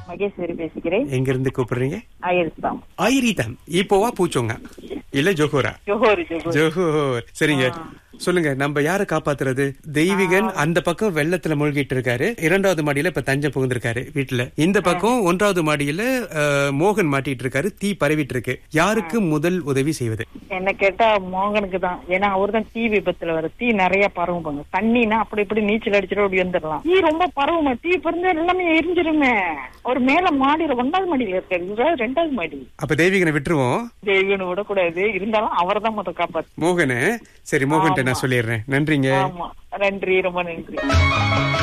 மகேஸ்வரி பேசுகிறேன் எங்க இருந்து கூப்பிடுறீங்க ஆயிரத்தாம் ஆயிரிதம் இப்போவா பூச்சோங்க இல்ல ஜோஹோரா ஜோஹோர் ஜோஹோர் ஜோஹோர் சரிங்க சொல்லுங்க நம்ம யார காப்பாத்துறது தெய்வீகன் அந்த பக்கம் வெள்ளத்துல மூழ்கிட்டு இருக்காரு இரண்டாவது மாடியில இப்ப தஞ்சம் புகுந்திருக்காரு வீட்டுல இந்த பக்கம் ஒன்றாவது மாடியில அஹ், மோகன் மாட்டிட்டு இருக்காரு தீ பரவிட்டு இருக்கு யாருக்கு முதல் உதவி செய்வது என்ன கேட்டா மோகனுக்கு தான் ஏன்னா அவர் தான் தீ விபத்துல வர தீ நிறைய பரவும் பாங்க தண்ணினா அப்படி இப்படி நீச்சல் அடிச்சுட்டு அப்படி வந்துடலாம் தீ ரொம்ப பரவுமா தீ பறந்து எல்லாமே எரிஞ்சிருமே அவர் மேல மாடியில ஒன்னாவது மாடியில இருக்காரு இவராவது ரெண்டாவது மாடி அப்ப தெய்வீகனை விட்டுருவோம் தேவியனு விடக்கூடாது இருந்தாலும் அவர் தான் முதல் காப்பாத்து மோகனு சரி மோகன்ட்ட நான் சொல்லிடுறேன் நன்றிங்க ஆமா நன்றி ரொம்ப நன்றி